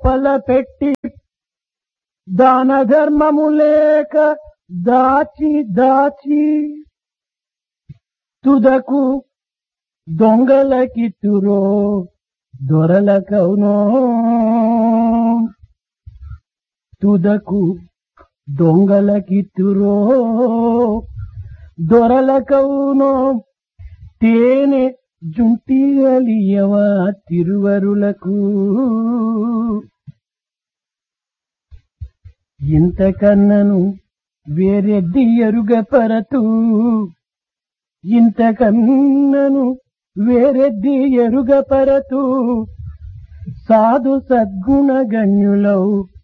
లోపల పెట్టి దాన ధర్మము లేక దాచి దాచి తుదకు దొంగలకిత్తురో దొరలకవునో తుదకు దొంగలకిత్తురో దొరలకవునో తేనె జుంటిగలియవా తిరువరులకు ఇంతకన్నను వేరెద్ది ఎరుగపరతు ఇంతకన్నను వేరెద్ది ఎరుగపరతు సాధు సద్గుణ గణ్యులవు